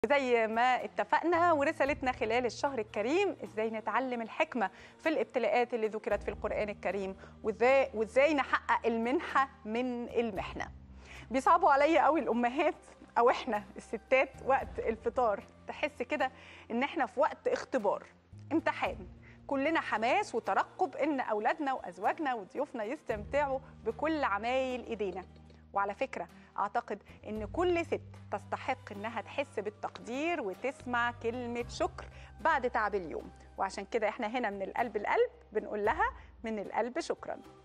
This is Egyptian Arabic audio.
زي ما اتفقنا ورسالتنا خلال الشهر الكريم ازاي نتعلم الحكمه في الابتلاءات اللي ذكرت في القران الكريم وازاي وازاي نحقق المنحه من المحنه بيصعبوا عليا قوي الامهات او احنا الستات وقت الفطار تحس كده ان احنا في وقت اختبار امتحان كلنا حماس وترقب ان اولادنا وازواجنا وضيوفنا يستمتعوا بكل عمايل ايدينا وعلى فكره اعتقد ان كل ست تستحق انها تحس بالتقدير وتسمع كلمه شكر بعد تعب اليوم وعشان كده احنا هنا من القلب القلب بنقول لها من القلب شكرا